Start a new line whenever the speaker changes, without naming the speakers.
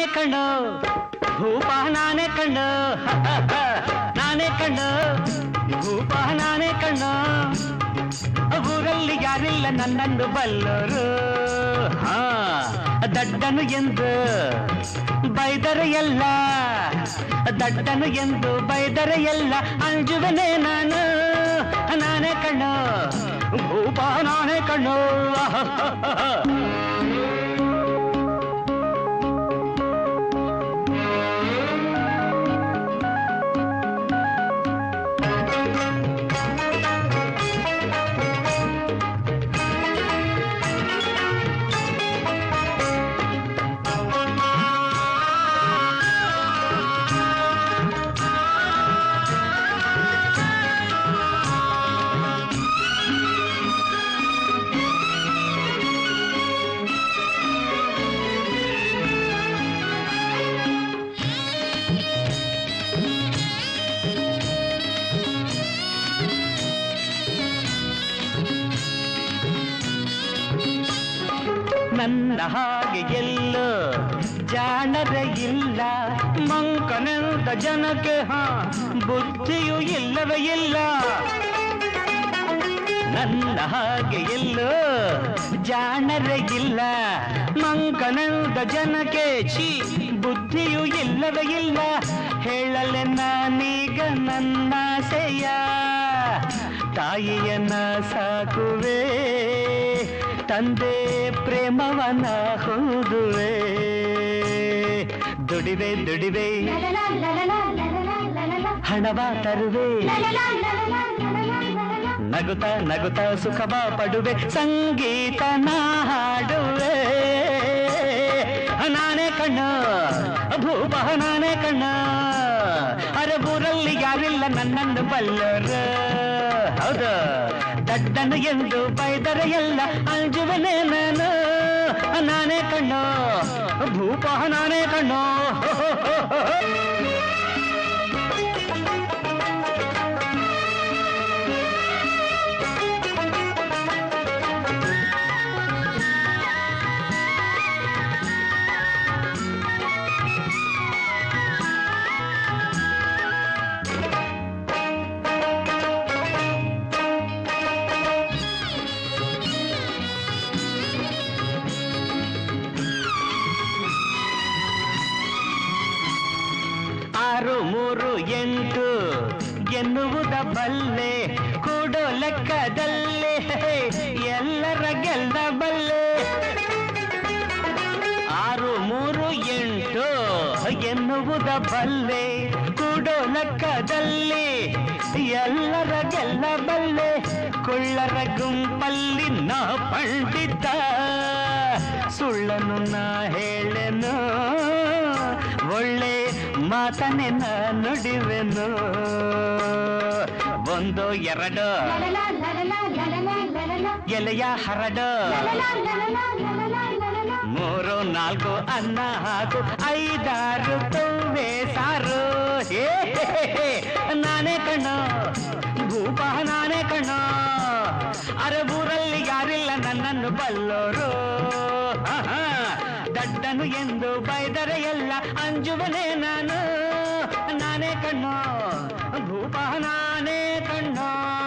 ಕಣ್ಣು ಭೂಪ ನಾನೇ ಕಣ್ಣು ನಾನೇ ಕಣ್ಣು ಭೂಪ ನಾನೇ ಕಣ್ಣು ಊರಲ್ಲಿ ಯಾರಿಲ್ಲ ನನ್ನನ್ನು ಬಲ್ಲರು ಹಾ ದಡ್ಡನು ಎಂದು ಬೈದರೆ ಎಲ್ಲ ದಡ್ಡನು ಎಂದು ಬೈದರೆ ಎಲ್ಲ ಅಂಜುವನೇ ನಾನು ನಾನೇ ಕಣ್ಣು ಭೂಪ ನಾನೇ ಕಣ್ಣು ನನ್ನ ಹಾಗೆ ಎಲ್ಲೋ ಜಾಣರ ಇಲ್ಲ ಮಂಕನೆಂದ ಜನಕ್ಕೆ ಹಾ ಬುದ್ಧಿಯೂ ಇಲ್ಲವೇ ಇಲ್ಲ ನನ್ನ ಹಾಗೆ ಎಲ್ಲೋ ಜಾಣರ ಇಲ್ಲ ಮಂಕನೆಂದ ಜನಕ್ಕೆ ಛೀ ಬುದ್ಧಿಯೂ ಇಲ್ಲವೇ ಇಲ್ಲ ಹೇಳಲೆ ನಾನೀಗ ನನ್ನಾಸೆಯ ತಾಯಿಯನ್ನ ಸಾಕುವೆ ತಂದೆ ಪ್ರೇಮವನ ಹೋದುವೆ ದುಡಿವೆ ದುಡಿವೆ ಹಣವ ತರುವೆ ನಗುತ್ತ ನಗುತ್ತ ಸುಖವ ಪಡುವೆ ಸಂಗೀತ ನಾ ಹಾಡುವೆ ನಾನೇ ಕಣ್ಣ ಭೂಪ ನಾನೇ ಕಣ್ಣ ಅರಬೂರಲ್ಲಿ ಯಾರಿಲ್ಲ ನನ್ನನ್ನು ಬಲ್ಲರ ಹೌದು ದಡ್ಡನು ಎಂದು ಬೈದರೆ ಎಲ್ಲ ಅಂಜುವನೇ ನಾನು ನಾನೇ ಕಣ್ಣು ಭೂಪ ನಾನೇ ಕಣ್ಣು ಆರು ಮೂರು ಎಂಟು ಎನ್ನುವುದ ಬಲ್ಲೆ ಕೂಡೋ ಲೆಕ್ಕದಲ್ಲೇ ಎಲ್ಲರ ಗೆಲ್ಲ ಬಲ್ಲೆ ಆರು ಮೂರು ಎಂಟು ಎನ್ನುವುದ ಬಲ್ಲೆ ಕೂಡೋ ಲೆಕ್ಕದಲ್ಲಿ ಎಲ್ಲರ ಗೆಲ್ಲ ಬಲ್ಲೆ ಕೊಳ್ಳರ ಗುಂಪಲ್ಲಿ ನಾ ಪಂಡಿತ ಸುಳ್ಳನ್ನು ನಾ ಹೇಳೆನು ಒಳ್ಳೆ ಮಾತನೆ ನಾ ನುಡಿವೆನು ಒಂದು ಎರಡು ಎಲೆಯ ಹರಡು ಮೂರು ನಾಲ್ಕು ಅನ್ನ ಹಾಕು ಐದಾರು ತವ್ವೆ ಸಾರು ಹೇ, ಹೇ, ಹೇ, ಹೇ. ನಾನೇ ಕಣ್ಣು ಭೂಪ ನಾನೇ ಕಣ್ಣು ಅರಬೂರಲ್ಲಿ ಯಾರಿಲ್ಲ ನನ್ನನ್ನು ಬಲ್ಲೋರು ಆಹಾ. ದಡ್ಡನು ಎಂದು ಬೈದರೆ ಎಲ್ಲ ಅಂಜುವನೇ ನಾನು ನಾನೇ ಕಣ್ಣು ಭೂಪ ನಾನೇ ಕಣ್ಣು